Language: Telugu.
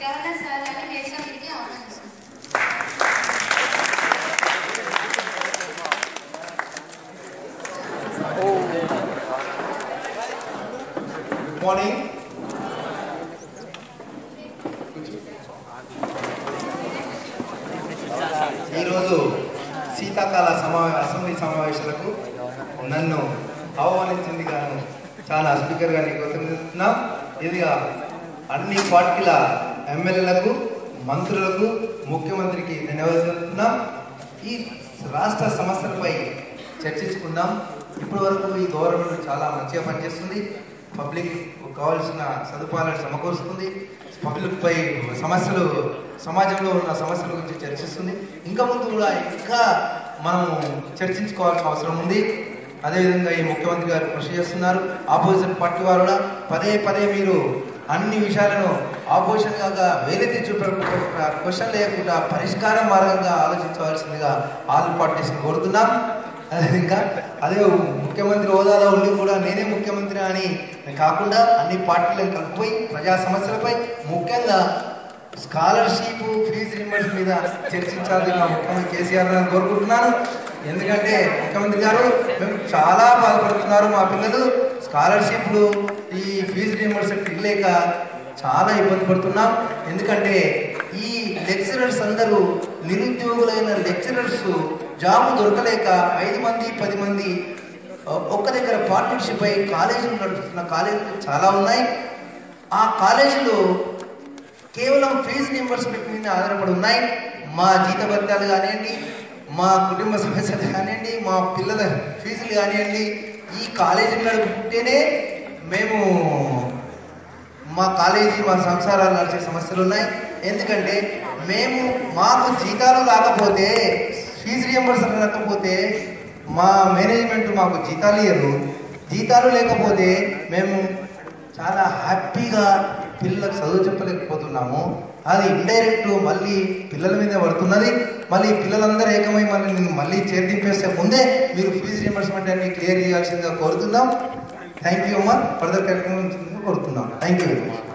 గవర్నర్ సార్ గారిని వేదికపైకి ఆహ్వానిస్తున్నాను గుడ్ మార్నింగ్ ఈరోజు శీతాకాల సమా అసెంబ్లీ సమావేశాలకు నన్ను ఆహ్వానించింది గాను చాలా స్పీకర్ గారికి కృతజ్ఞతలున్నా ఇదిగా అన్ని పార్టీల ఎమ్మెల్యేలకు మంత్రులకు ముఖ్యమంత్రికి ధన్యవాదాలు చెప్తున్నాం ఈ రాష్ట్ర సమస్యలపై చర్చించుకుందాం ఇప్పటి వరకు ఈ గవర్నమెంట్ చాలా మంచిగా పనిచేస్తుంది పబ్లిక్ కావాల్సిన సదుపాయాలను సమకూరుస్తుంది పబ్లిక్ పై సమస్యలు సమాజంలో ఉన్న సమస్యల గురించి చర్చిస్తుంది ఇంకా ముందు కూడా ఇంకా మనము చర్చించుకోవాల్సిన అవసరం ఉంది అదేవిధంగా ఈ ముఖ్యమంత్రి గారు కృషి చేస్తున్నారు ఆపోజిషన్ పార్టీ వారు కూడా పదే పదే మీరు అన్ని విషయాలను ఆపోజిషన్ కాగా వేలెత్తి చూపకుండా క్వశ్చన్ లేకుండా పరిష్కార మార్గంగా ఆలోచించవలసిందిగా ఆల్ పార్టీస్ కోరుతున్నాం అదే ఇంకా అదే ముఖ్యమంత్రి హోదాలో ఉండి కూడా నేనే ముఖ్యమంత్రి అని కాకుండా అన్ని పార్టీలను కలిపిపోయి ప్రజా సమస్యలపై ముఖ్యంగా స్కాలర్షిప్ ఫీజు రింబర్స్ మీద చర్చించాలని మా ముఖ్యమంత్రి కేసీఆర్ గారిని కోరుకుంటున్నాను ఎందుకంటే ముఖ్యమంత్రి గారు మేము చాలా బాధపడుతున్నారు మా పిల్లలు స్కాలర్షిప్లు ఈ ఫీజు రీంబర్స్మెంట్ ఇవ్వలేక చాలా ఇబ్బంది పడుతున్నాం ఎందుకంటే ఈ లెక్చరర్స్ అందరూ నిరుద్యోగులైన లెక్చరర్స్ జాబ్ దొరకలేక ఐదు మంది పది మంది ఆ, ఒక్క దగ్గర పార్ట్నర్షిప్ అయి కాలేజీలు నడుపుతున్న కాలేజీలు చాలా ఉన్నాయి ఆ కాలేజీలు కేవలం ఫీజు రింబర్స్మెంట్ మీద ఆధారపడి ఉన్నాయి మా జీతభత్యాలు కానివ్వండి మా కుటుంబ సమస్యలు కానివ్వండి మా పిల్లల ఫీజులు కానివ్వండి ఈ కాలేజీ నడుపుకుంటేనే మేము మా కాలేజీ మా సంసారాలు నడిచే సమస్యలు ఉన్నాయి ఎందుకంటే మేము మాకు జీతాలు రాకపోతే ఫీజు రియంబర్సన్ రాకపోతే మా మేనేజ్మెంట్ మాకు జీతాలు ఇయ్యరు జీతాలు లేకపోతే మేము చాలా హ్యాపీగా పిల్లలకు చదువు చెప్పలేకపోతున్నాము అది ఇండైరెక్ట్ మళ్ళీ పిల్లల మీద పడుతున్నది మళ్ళీ పిల్లలందరూ ఏకమై మళ్ళీ నేను మళ్ళీ చేర్దింపేస్తే ముందే మీరు ఫీజు రియంబర్స్మెంట్ అన్ని క్లియర్ చేయాల్సిందిగా కోరుతున్నాం థ్యాంక్ యూ అమ్మా ఫర్దర్ కార్యక్రమం కోరుతున్నాం థ్యాంక్ యూ వెరీ మచ్